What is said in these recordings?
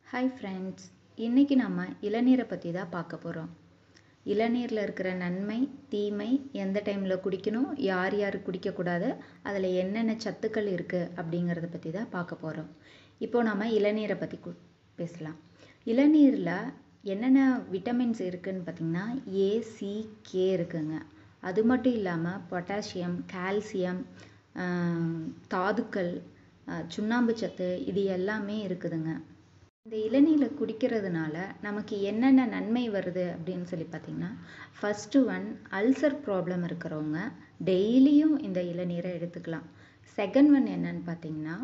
hi friends இன்றைக்கி நம்ம இளநீரை பற்றி தான் பார்க்க போகிறோம் இளநீரில் இருக்கிற நன்மை தீமை எந்த டைமில் குடிக்கணும் யார் யார் குடிக்கக்கூடாது அதில் என்னென்ன சத்துக்கள் இருக்குது அப்படிங்கிறத பற்றி தான் பார்க்க போகிறோம் இப்போது நம்ம இளநீரை பற்றி கு பேசலாம் இளநீரில் என்னென்ன விட்டமின்ஸ் இருக்குதுன்னு பார்த்திங்கன்னா ஏ சி கே இருக்குங்க அது மட்டும் இல்லாமல் பொட்டாசியம் கால்சியம் தாதுக்கள் சுண்ணாம்பு சத்து இது எல்லாமே இருக்குதுங்க இந்த இளநீரை குடிக்கிறதுனால நமக்கு என்னென்ன நன்மை வருது அப்படின்னு சொல்லி பார்த்தீங்கன்னா ஃபஸ்ட்டு ஒன் அல்சர் ப்ராப்ளம் இருக்கிறவங்க டெய்லியும் இந்த இளநீரை எடுத்துக்கலாம் செகண்ட் ஒன் என்னன்னு பார்த்தீங்கன்னா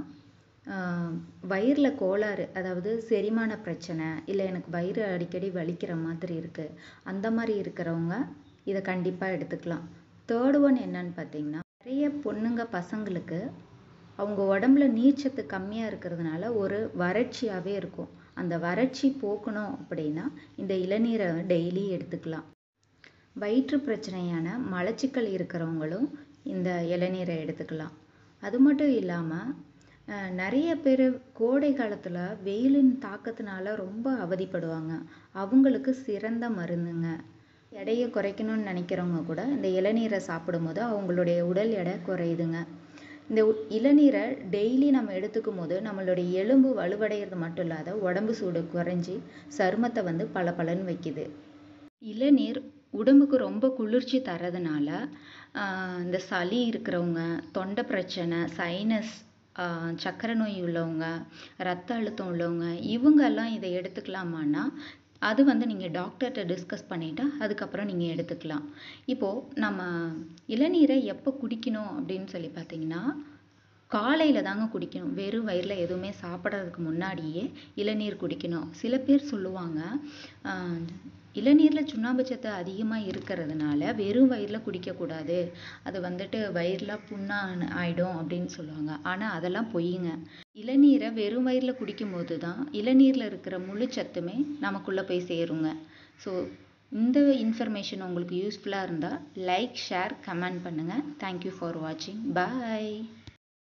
வயிறில் கோளாறு அதாவது செரிமான பிரச்சனை இல்லை எனக்கு வயிறு அடிக்கடி வலிக்கிற மாதிரி இருக்குது அந்த மாதிரி இருக்கிறவங்க இதை கண்டிப்பாக எடுத்துக்கலாம் தேர்ட் ஒன் என்னன்னு பார்த்தீங்கன்னா நிறைய பொண்ணுங்க பசங்களுக்கு அவங்க உடம்புல நீர்ச்சத்து கம்மியாக இருக்கிறதுனால ஒரு வறட்சியாகவே இருக்கும் அந்த வறட்சி போக்கணும் அப்படின்னா இந்த இளநீரை டெய்லி எடுத்துக்கலாம் வயிற்று பிரச்சனையான மலச்சிக்கல் இருக்கிறவங்களும் இந்த இளநீரை எடுத்துக்கலாம் அது மட்டும் இல்லாமல் நிறைய பேர் கோடை காலத்தில் வெயிலின் தாக்கத்தினால ரொம்ப அவதிப்படுவாங்க அவங்களுக்கு சிறந்த மருந்துங்க எடையை குறைக்கணும்னு நினைக்கிறவங்க கூட இந்த இளநீரை சாப்பிடும்போது அவங்களுடைய உடல் எடை குறையுதுங்க இந்த இளநீரை டெய்லி நம்ம எடுத்துக்கும் போது நம்மளுடைய எலும்பு வலுவடைகிறது மட்டும் இல்லாத உடம்பு சூடு குறைஞ்சி சருமத்தை வந்து பல பலன் வைக்குது இளநீர் உடம்புக்கு ரொம்ப குளிர்ச்சி தரதுனால இந்த சளி இருக்கிறவங்க தொண்டை பிரச்சனை சைனஸ் சக்கரை நோய் உள்ளவங்க ரத்த அழுத்தம் உள்ளவங்க இவங்கெல்லாம் இதை எடுத்துக்கலாமான்னா அது வந்து நீங்கள் டாக்டர்கிட்ட டிஸ்கஸ் பண்ணிவிட்டு அதுக்கப்புறம் நீங்கள் எடுத்துக்கலாம் இப்போது நம்ம இளநீரை எப்போ குடிக்கணும் அப்படின்னு சொல்லி பார்த்தீங்கன்னா காலையில் தாங்க குடிக்கணும் வெறும் வயிறில் எதுவுமே சாப்பிட்றதுக்கு முன்னாடியே இளநீர் குடிக்கணும் சில பேர் சொல்லுவாங்க இளநீரில் சுண்ணாம்பு சத்து அதிகமாக இருக்கிறதுனால வெறும் வயிறில் குடிக்கக்கூடாது அது வந்துட்டு வயிறில் புண்ணாக ஆகிடும் அப்படின்னு சொல்லுவாங்க ஆனால் அதெல்லாம் பொய்யுங்க இளநீரை வெறும் வயிறில் குடிக்கும்போது தான் இளநீரில் இருக்கிற முழு சத்துமே நமக்குள்ளே போய் சேருங்க ஸோ இந்த இன்ஃபர்மேஷன் உங்களுக்கு யூஸ்ஃபுல்லாக இருந்தால் லைக் ஷேர் கமெண்ட் பண்ணுங்கள் தேங்க்யூ ஃபார் வாட்சிங் பாய்